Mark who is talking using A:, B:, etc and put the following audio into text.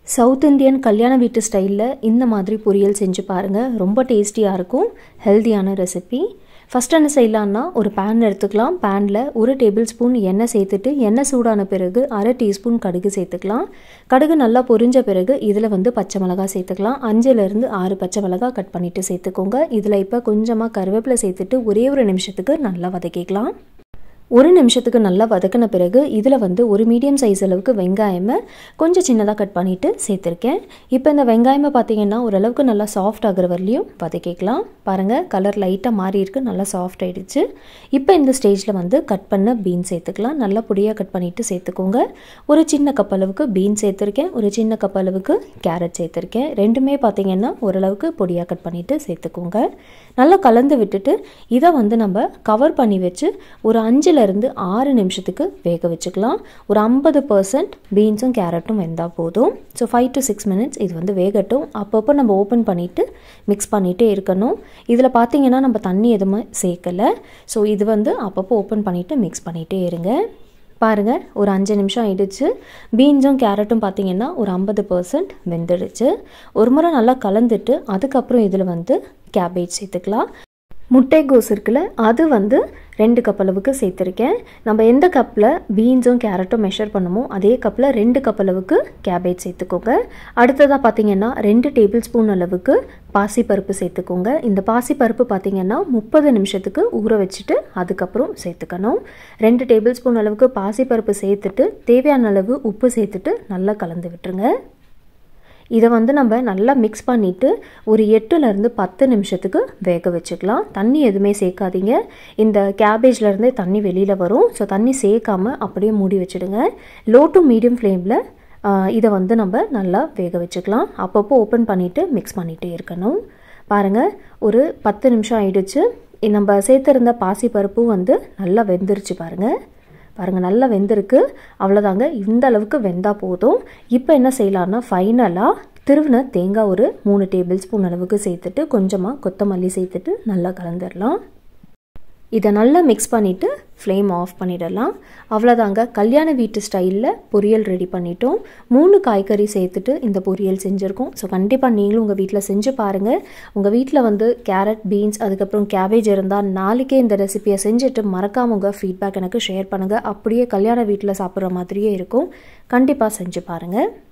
A: south Indian கல்யாண வீட்டு ஸ்டைலில் இந்த மாதிரி பொரியல் செஞ்சு பாருங்கள் ரொம்ப டேஸ்டியாக இருக்கும் ஹெல்த்தியான ரெசிபி ஃபஸ்ட் என்ன செய்யலான்னா ஒரு பேன் எடுத்துக்கலாம் பேனில் ஒரு டேபிள் ஸ்பூன் எண்ணெய் சேர்த்துட்டு எண்ணெய் சூடான பிறகு அரை டீஸ்பூன் கடுகு சேர்த்துக்கலாம் கடுகு நல்லா பொரிஞ்ச பிறகு இதில் வந்து பச்சை மிளகா சேர்த்துக்கலாம் அஞ்சுலேருந்து ஆறு பச்சை மிளகா கட் பண்ணிவிட்டு சேர்த்துக்கோங்க இதில் இப்போ கொஞ்சமாக கருவேப்பிலை சேர்த்துட்டு ஒரே ஒரு நிமிஷத்துக்கு நல்லா வதக்கிக்கலாம் ஒரு நிமிஷத்துக்கு நல்லா வதக்கின பிறகு இதில் வந்து ஒரு மீடியம் சைஸ் அளவுக்கு வெங்காயமை கொஞ்சம் சின்னதாக கட் பண்ணிவிட்டு சேர்த்துருக்கேன் இப்போ இந்த வெங்காயமை பார்த்தீங்கன்னா ஓரளவுக்கு நல்லா சாஃப்ட் ஆகிற வரலையும் வதக்கிக்கலாம் பாருங்கள் கலர் லைட்டாக மாறி இருக்கு நல்லா சாஃப்ட் ஆகிடுச்சு இப்போ இந்த ஸ்டேஜில் வந்து கட் பண்ண பீன்ஸ் சேர்த்துக்கலாம் நல்லா பொடியாக கட் பண்ணிவிட்டு சேர்த்துக்கோங்க ஒரு சின்ன கப் அளவுக்கு பீன்ஸ் சேர்த்துருக்கேன் ஒரு சின்ன கப் அளவுக்கு கேரட் சேர்த்துருக்கேன் ரெண்டுமே பார்த்தீங்கன்னா ஓரளவுக்கு பொடியாக கட் பண்ணிவிட்டு சேர்த்துக்கோங்க நல்லா கலந்து விட்டுட்டு இதை வந்து நம்ம கவர் பண்ணி வச்சு ஒரு அஞ்சில் இருந்து ஆறு நிமிஷத்துக்கு வேக வச்சுக்கலாம் ஒரு ஐம்பது பர்சன்ட் பீன்ஸும் கேரட்டும் வெந்தால் போதும் so five to six minutes இது வந்து வேகட்டும் அப்பப்போ நம்ம ஓப்பன் பண்ணிவிட்டு மிக்ஸ் பண்ணிகிட்டே இருக்கணும் இதில் பார்த்தீங்கன்னா நம்ம தண்ணி எதுவுமே சேர்க்கலை ஸோ இது வந்து அப்பப்போ ஓப்பன் பண்ணிவிட்டு மிக்ஸ் பண்ணிகிட்டே இருங்க பாருங்கள் ஒரு அஞ்சு நிமிஷம் ஆயிடுச்சு பீன்ஸும் கேரட்டும் பார்த்தீங்கன்னா ஒரு ஐம்பது பர்சன்ட் வெந்துடுச்சு ஒரு முறை நல்லா கலந்துட்டு அதுக்கப்புறம் இதில் வந்து கேபேஜ் சேர்த்துக்கலாம் முட்டைகோஸ் இருக்குல்ல அது வந்து ரெண்டு கப் அளவுக்கு சேர்த்துருக்கேன் நம்ம எந்த கப்பில் பீன்ஸும் கேரட்டும் மெஷர் பண்ணுமோ அதே கப்பில் ரெண்டு கப் அளவுக்கு கேபேஜ் சேர்த்துக்கோங்க அடுத்ததாக பார்த்தீங்கன்னா ரெண்டு டேபிள் ஸ்பூன் அளவுக்கு பாசிப்பருப்பு சேர்த்துக்கோங்க இந்த பாசிப்பருப்பு பார்த்தீங்கன்னா முப்பது நிமிஷத்துக்கு ஊற வச்சுட்டு அதுக்கப்புறம் சேர்த்துக்கணும் ரெண்டு டேபிள் ஸ்பூன் அளவுக்கு பாசிப்பருப்பு சேர்த்துட்டு தேவையான அளவு உப்பு சேர்த்துட்டு நல்லா கலந்து விட்டுருங்க இதை வந்து நம்ம நல்லா மிக்ஸ் பண்ணிவிட்டு ஒரு எட்டுலேருந்து பத்து நிமிஷத்துக்கு வேக வச்சுக்கலாம் தண்ணி எதுவுமே சேர்க்காதீங்க இந்த கேபேஜ்லேருந்தே தண்ணி வெளியில் வரும் ஸோ தண்ணி சேர்க்காம அப்படியே மூடி வச்சுடுங்க லோ டு மீடியம் ஃப்ளேமில் இதை வந்து நம்ம நல்லா வேக வச்சுக்கலாம் அப்பப்போ ஓப்பன் பண்ணிவிட்டு மிக்ஸ் பண்ணிகிட்டே இருக்கணும் பாருங்கள் ஒரு பத்து நிமிஷம் ஆயிடுச்சு நம்ம சேர்த்துருந்த பாசி பருப்பும் வந்து நல்லா வெந்துருச்சு பாருங்கள் பாருங்கள் நல்லா வெந்திருக்கு அவ்வளோதாங்க இந்த அளவுக்கு வெந்தால் போதும் இப்போ என்ன செய்யலான்னா ஃபைனலாக திருவின தேங்காய் ஒரு மூணு டேபிள் ஸ்பூன் அளவுக்கு சேர்த்துட்டு கொஞ்சமாக கொத்தமல்லி சேர்த்துட்டு நல்லா கலந்துடலாம் இதை நல்லா மிக்ஸ் பண்ணிவிட்டு ஃப்ளேம் ஆஃப் பண்ணிடலாம் அவ்வளோதாங்க கல்யாண வீட்டு ஸ்டைலில் பொரியல் ரெடி பண்ணிட்டோம் மூணு காய்கறி சேர்த்துட்டு இந்த பொரியல் செஞ்சுருக்கோம் ஸோ கண்டிப்பாக நீங்களும் உங்கள் வீட்டில் செஞ்சு பாருங்கள் உங்கள் வீட்டில் வந்து கேரட் பீன்ஸ் அதுக்கப்புறம் கேபேஜ் இருந்தால் நாளைக்கே இந்த ரெசிபியை செஞ்சுட்டு மறக்காமல் உங்கள் ஃபீட்பேக் எனக்கு ஷேர் பண்ணுங்கள் அப்படியே கல்யாண வீட்டில் சாப்பிட்ற மாதிரியே இருக்கும் கண்டிப்பாக செஞ்சு பாருங்கள்